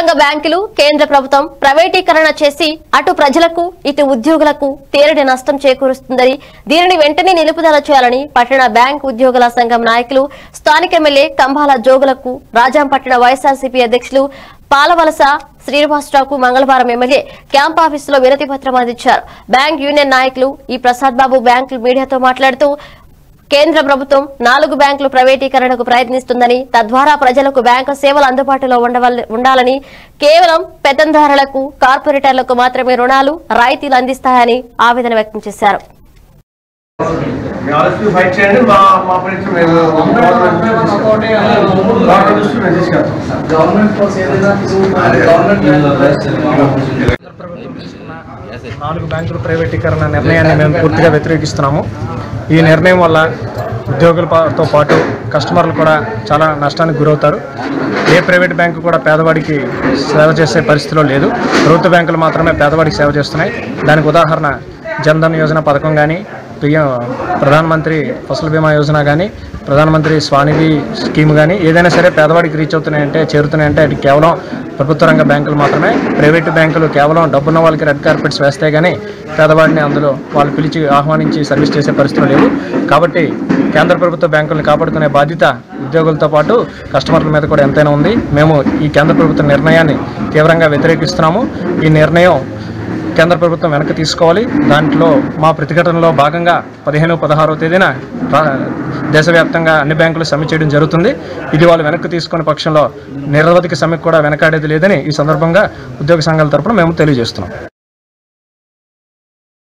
రంగ బ్యాంకులు కేంద్ర ప్రభుత్వం ప్రైవేటీకరణ చేసి అటు ప్రజలకు ఇటు ఉద్యోగులకు తీరని నష్టం చేకూరుస్తుందని దీనిని వెంటనే నిలుపుదల చేయాలని పట్టణ బ్యాంక్ ఉద్యోగుల సంఘం నాయకులు స్థానిక ఎమ్మెల్యే కంబాల జోగులకు రాజాంపట్టణ వైఎస్ఆర్సీపీ అధ్యక్షులు పాలవలస శ్రీనివాసరావుకు మంగళవారం ఎమ్మెల్యే క్యాంప్ ఆఫీసులో వినతి పత్రం అందించారు బ్యాంక్ యూనియన్ నాయకులు ఈ ప్రసాద్ బాబు బ్యాంకులు మీడియాతో మాట్లాడుతూ కేంద్ర ప్రభుత్వం నాలుగు బ్యాంకులు ప్రైవేటీకరణకు ప్రయత్నిస్తుందని తద్వారా ప్రజలకు బ్యాంకు సేవలు అందుబాటులో ఉండవల్- ఉండాలని కేవలం పెత్తందారులకు కార్పొరేటర్లకు మాత్రమే రుణాలు రాయితీలు అందిస్తాయని ఆవేదన వ్యక్తం చేశారు మీ ఆర్ఎస్పీ ఫైట్ చేయండి మా మా పరీక్ష మేము గవర్నమెంట్ దృష్టి మేము తీసుకెళ్తాం గవర్నమెంట్ కోర్స్ ఏదైనా గవర్నమెంట్ నాలుగు బ్యాంకుల ప్రైవేటీకరణ నిర్ణయాన్ని మేము పూర్తిగా వ్యతిరేకిస్తున్నాము ఈ నిర్ణయం వల్ల ఉద్యోగులతో పాటు కస్టమర్లు కూడా చాలా నష్టానికి గురవుతారు ఏ ప్రైవేట్ బ్యాంకు కూడా పేదవాడికి సేవ చేసే పరిస్థితిలో లేదు ప్రభుత్వ బ్యాంకులు మాత్రమే పేదవాడికి సేవ చేస్తున్నాయి దానికి ఉదాహరణ జన్ధన్ యోజన పథకం కానీ పిఎం ప్రధానమంత్రి ఫసల్ బీమా యోజన కానీ ప్రధానమంత్రి స్వానిధి స్కీమ్ కానీ ఏదైనా సరే పేదవాడికి రీచ్ అవుతున్నాయంటే చేరుతున్నాయంటే అది కేవలం ప్రభుత్వ రంగ బ్యాంకులు మాత్రమే ప్రైవేటు బ్యాంకులు కేవలం డబ్బున్న వాళ్ళకి రెడ్ కార్పెట్స్ వేస్తే కానీ పేదవాడిని అందులో వాళ్ళు పిలిచి ఆహ్వానించి సర్వీస్ చేసే పరిస్థితులు లేవు కాబట్టి కేంద్ర ప్రభుత్వ బ్యాంకులను కాపాడుకునే బాధ్యత ఉద్యోగులతో పాటు కస్టమర్ల మీద కూడా ఎంతైనా ఉంది మేము ఈ కేంద్ర ప్రభుత్వ నిర్ణయాన్ని తీవ్రంగా వ్యతిరేకిస్తున్నాము ఈ నిర్ణయం కేంద్ర ప్రభుత్వం వెనక్కి తీసుకోవాలి దాంట్లో మా ప్రతిఘటనలో భాగంగా పదిహేను పదహారో తేదీన రా- దేశవ్యాప్తంగా అన్ని బ్యాంకులు సమ్మె చేయడం జరుగుతుంది ఇది వాళ్ళు వెనక్కి తీసుకునే పక్షంలో నిరవధిక సమ్మెకు కూడా వెనకాడేది లేదని ఈ సందర్భంగా ఉద్యోగ సంఘాల తరపున మేము తెలియజేస్తున్నాం